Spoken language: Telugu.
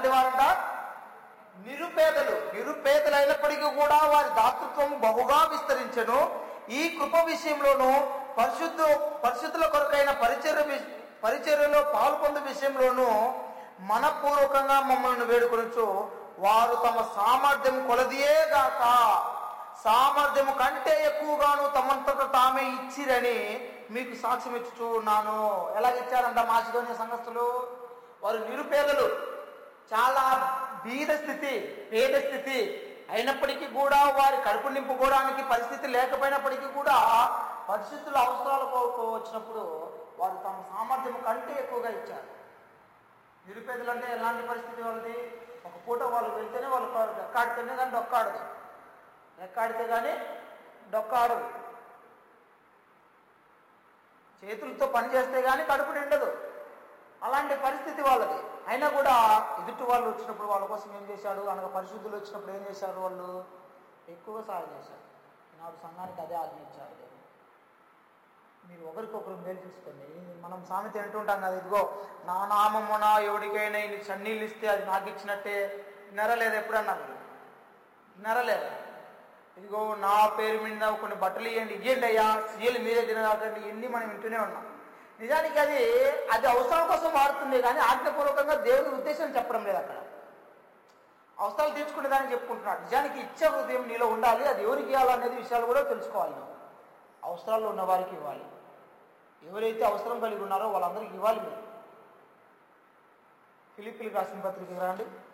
వారంట నిరుపేదలు నిరుపేదలు అయినప్పటికీ కూడా వారి దాతృత్వం బహుగా విస్తరించను ఈ కృప విషయంలోనూ పరిశుద్ధ పరిశుద్ధుల కొరకైన పరిచర్య విష- పరిచర్యలో పాల్పొందు విషయంలోనూ మనపూర్వకంగా మమ్మల్ని వేడుకొనొచ్చు వారు తమ సామర్థ్యం కొలదియే గాక సామర్థ్యము కంటే ఎక్కువగాను తమంతట తామే ఇచ్చిరని మీకు సాక్ష్యం ఇచ్చుచూ ఉన్నాను ఎలాగిచ్చారంట మాసిధోని సంఘస్థులు వారు నిరుపేదలు చాలా బీద స్థితి పేద స్థితి అయినప్పటికీ కూడా వారి కడుపు నింపుకోవడానికి పరిస్థితి లేకపోయినప్పటికీ కూడా పరిస్థితుల అవసరాలు కో- వచ్చినప్పుడు వారు తమ సామర్థ్యం కంటే ఎక్కువగా ఇచ్చారు నిరుపేదలు అంటే ఎలాంటి పరిస్థితి వాళ్ళది ఒక పూట వాళ్ళు వెళ్తేనే వాళ్ళు రెక్కాడితేనే కానీ డొక్కాడదు రెక్కాడితే కానీ డొక్కాడదు చేతులతో పని చేస్తే కానీ కడుపు నిండదు అలాంటి పరిస్థితి వాళ్ళది అయినా కూడా ఎదుటి వాళ్ళు వచ్చినప్పుడు వాళ్ళ కోసం ఏం చేశాడు అనగా పరిశుద్ధులు వచ్చినప్పుడు ఏం చేశారు వాళ్ళు ఎక్కువగా సహాయం చేశారు ఈనాడు సంఘానికి అదే ఆజ్ఞ ఇచ్చారు దేవుడు. మీరు ఒకరికొకరు మేలు చూసుకోండి మనం సామెత వింటుంటాం కదా ఇదిగో నా నామమున ఎవరికైనా ఇన్ని చన్నీళ్ళు ఇస్తే అది నాకు ఇచ్చినట్టే నెరలేదు ఎప్పుడన్నా మీరు నెరలేదు ఇదిగో నా పేరు మీద కొన్ని బట్టలు ఇవ్వండి ఇవ్వండి అయ్యా సీఎలు మీరే తినగాకండి ఇవన్నీ మనం వింటూనే ఉన్నాం నిజానికి అది అది అవసరం కోసం వాడుతుంది కానీ ఆజ్ఞపూర్వకంగా దేవుని ఉద్దేశం చెప్పడం లేదు అక్కడ అవసరాలు తీర్చుకునే దాన్ని చెప్పుకుంటున్నాడు నిజానికి ఇచ్చే హృదయం నీలో ఉండాలి అది ఎవరికి ఇవ్వాలనేది విషయాలు కూడా తెలుసుకోవాలి నువ్వు అవసరాల్లో ఉన్న వారికి ఇవ్వాలి ఎవరైతే అవసరం కలిగి ఉన్నారో వాళ్ళందరికీ ఇవ్వాలి మీరు ఫిలిపిలకు రాసిన పత్రిక రండి